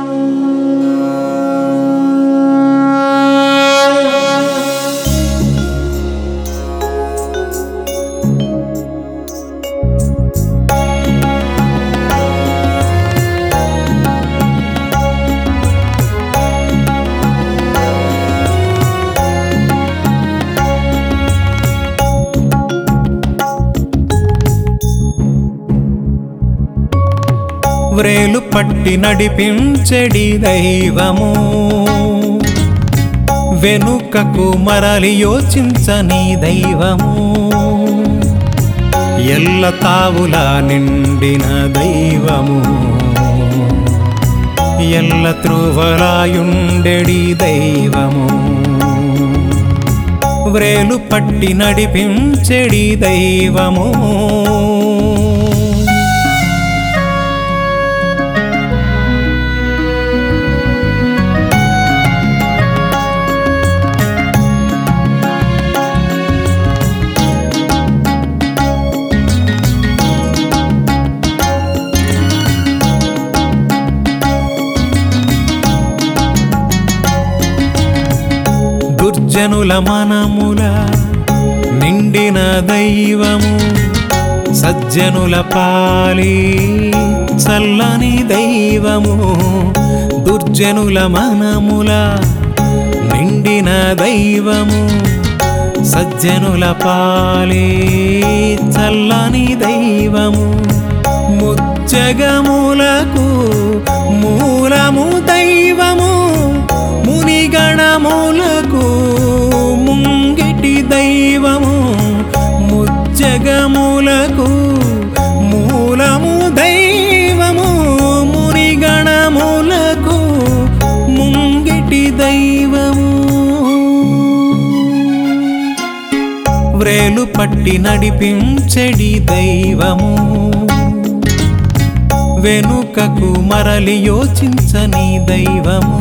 వ్రేలు పట్టి నడిపించెడి దైవము వెనుకకు మరలి యోచించని దైవము ఎల్ల తావులా నిండిన దైవము ఎల్ల త్రువలాయుండెడి దైవము వ్రేలు పట్టి నడిపించెడి దైవము దుర్జనుల మనముల నిండిన దైవము సజ్జనుల పాలి చల్లని దైవము దుర్జనుల మనముల నిండిన దైవము సజ్జనుల పాలి చల్లని దైవము ముజ్జగములకు మూలము దైవము మునిగణములకు ముంగిటి దైవము ముజ్జగములకు మూలము దైవము మునిగణములకు ముంగిటి దైవము వ్రేలు పట్టి నడిపించెడి దైవము వెనుకకు మరలి యోచించని దైవము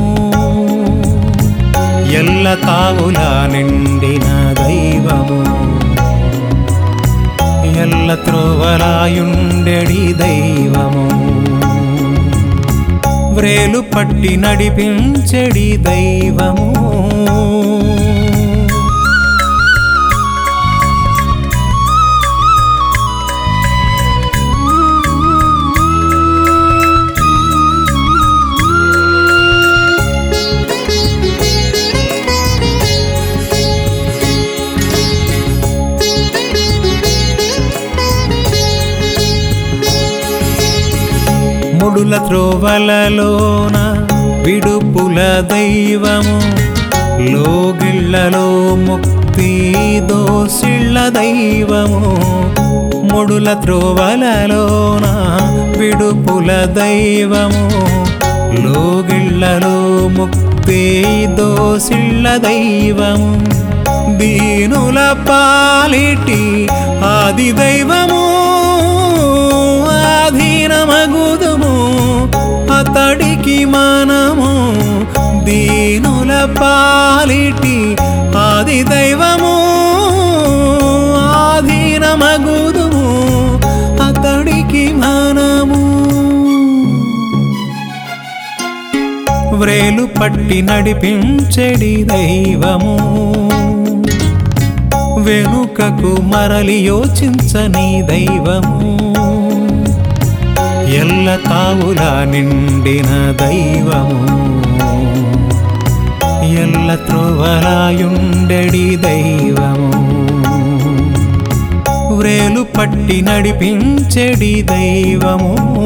ఎల్ల తావులా నిండిన దైవము ఎల్ల త్రోవలాయుండెడి దైవము వ్రేలు పట్టి నడిపించెడి దైవము ముడుల త్రోవలలోన విడుపుల దైవము లోగిళ్లలో ముక్తి దోసిళ్ళ దైవము ముడుల త్రోవలలోన విడుపుల దైవము లోగిళ్లలో ముక్తి దోసిళ్ళ దైవము దీనుల పాలిటి ఆది దైవము ఆధీనమగుదుము అతడికి మనము దీనుల పాలిటి ఆది దైవము ఆధీనమగుదుము అతడికి మనము వ్రేలు పట్టి నడిపించెడి దైవము వెనుకకు మరలి యోచించని దైవము ఎల్ల తావులా నిండిన దైవము ఎల్ల త్రోవలాయుండెడి దైవము వ్రేలు పట్టి నడిపించెడి దైవము